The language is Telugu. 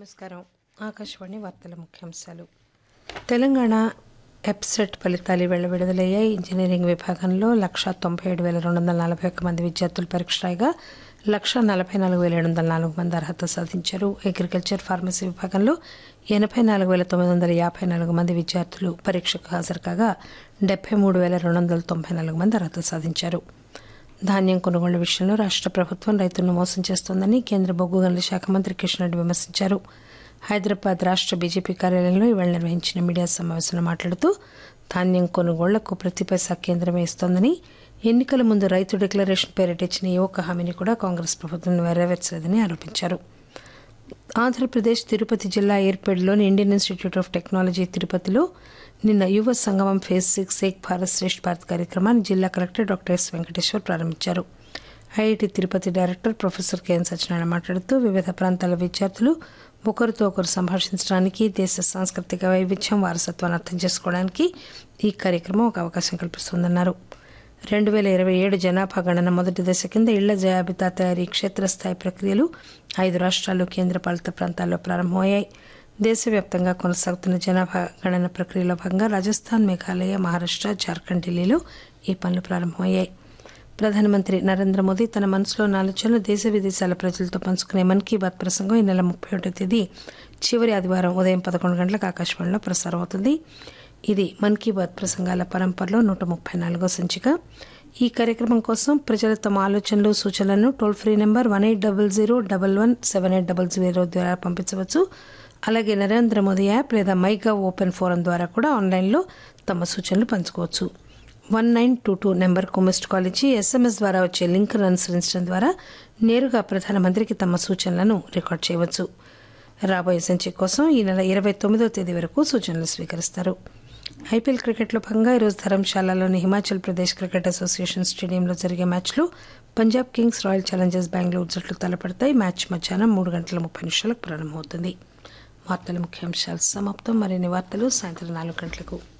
నమస్కారం ఆకాశవాణి వార్తల ముఖ్యాంశాలు తెలంగాణ ఎప్సెట్ ఫలితాలు ఈవేళ విడుదలయ్యాయి ఇంజనీరింగ్ విభాగంలో లక్ష తొంభై ఏడు వేల రెండు వందల నలభై ఒక్క మంది విద్యార్థులు పరీక్ష రాయగా లక్ష నలభై నాలుగు వేల ఏడు వందల నాలుగు మంది అర్హత సాధించారు అగ్రికల్చర్ ఫార్మసీ విభాగంలో ఎనభై నాలుగు వేల తొమ్మిది వందల యాభై నాలుగు మంది విద్యార్థులు పరీక్షకు హాజరు కాగా డెబ్బై మూడు వేల రెండు వందల తొంభై నాలుగు మంది అర్హత సాధించారు ధాన్యం కొనుగోళ్ల విషయంలో రాష్ట్ర ప్రభుత్వం రైతులను మోసం చేస్తోందని కేంద్ర బొగ్గు గనుల శాఖ మంత్రి కిషన్ రెడ్డి విమర్శించారు హైదరాబాద్ రాష్ట్ర బీజేపీ కార్యాలయంలో ఇవాళ నిర్వహించిన మీడియా సమావేశంలో మాట్లాడుతూ ధాన్యం కొనుగోళ్లకు ప్రతి పైసా కేంద్రమే ఇస్తోందని ఎన్నికల ముందు రైతు డిక్లరేషన్ పేరిట ఇచ్చిన ఏ ఒక్క హామీని కూడా కాంగ్రెస్ ప్రభుత్వం నెరవేర్చలేదని ఆరోపించారు ఆంధ్రప్రదేశ్ తిరుపతి జిల్లా ఏర్పేడులోని ఇండియన్ ఇన్స్టిట్యూట్ ఆఫ్ టెక్నాలజీ తిరుపతిలో నిన్న యువ సంగమం ఫేజ్ సిక్స్ ఏక్ భారత్ శ్రేష్ఠ భారత్ కార్యక్రమాన్ని జిల్లా కలెక్టర్ డాక్టర్ ఎస్ వెంకటేశ్వర్ ప్రారంభించారు IIT Tirupati director professor K N Satyanarayana మాట్లాడుతూ వివిధ ప్రాంతాల విద్యార్థులు ఒకరితో ఒకరు సంభాషించడానికి దేశ సాంస్కృతిక వైవిధ్యం వారసత్వాన్ని అర్థం చేసుకోవడానికి ఈ కార్యక్రమం ఒక అవకాశం కల్పిస్తోందన్నారు రెండు వేల ఇరవై ఏడు జనాభా గణన మొదటి దశ కింద ఇళ్ల జాబితా తయారీ క్షేత్రస్థాయి ప్రక్రియలు ఐదు రాష్ట్రాలు కేంద్రపాలిత ప్రాంతాల్లో ప్రారంభమయ్యాయి దేశవ్యాప్తంగా కొనసాగుతున్న జనాభా గణన ప్రక్రియలో భాగంగా రాజస్థాన్ మేఘాలయ మహారాష్ట్ర జార్ఖండ్ ఢిల్లీలో ఈ పనులు ప్రారంభమయ్యాయి ప్రధానమంత్రి నరేంద్ర మోదీ తన మనసులోని ఆలోచనలు దేశ విదేశాల ప్రజలతో పంచుకునే మన్ కీ బాత్ ప్రసంగం ఈ నెల ముప్పై ఒకటో తేదీ చివరి ఆదివారం ఉదయం పదకొండు గంటలకు ఆకాశవాణిలో ప్రసారం అవుతుంది ఇది మన్ కీ బాత్ ప్రసంగాల పరంపరలో నూట ముప్పై నాలుగో సంచిక ఈ కార్యక్రమం కోసం ప్రజలు తమ ఆలోచనలు సూచనలను toll free number one eight double zero double one seven eight double zero ద్వారా పంపించవచ్చు అలాగే నరేంద్ర మోదీ యాప్ లేదా మైగా ఓపెన్ ఫోరం ద్వారా కూడా ఆన్లైన్లో తమ సూచనలు పంచుకోవచ్చు వన్ నైన్ టూ టూ నెంబర్కు మిస్డ్ కాల్ ఇచ్చి ఎస్ఎంఎస్ ద్వారా వచ్చే లింక్ను అనుసరించడం ద్వారా నేరుగా ప్రధానమంత్రికి తమ సూచనలను రికార్డ్ చేయవచ్చు రాబోయే సంచి కోసం ఈ నెల ఇరవై తొమ్మిదో తేదీ వరకు సూచనలు స్వీకరిస్తారు ఐపీఎల్ క్రికెట్లో భాగంగా ఈరోజు ధర్మశాలలోని హిమాచల్ ప్రదేశ్ క్రికెట్ అసోసియేషన్ స్టేడియంలో జరిగే మ్యాచ్లో Punjab kings royal challengers Bengaluru జట్లు తలపడతాయి మ్యాచ్ మధ్యాహ్నం మూడు గంటల ముప్పై నిమిషాలకు ప్రారంభమవుతుంది వార్తల ముఖ్యాంశాలు సమాప్తం మరిన్ని వార్తలు సాయంత్రం నాలుగు గంటలకు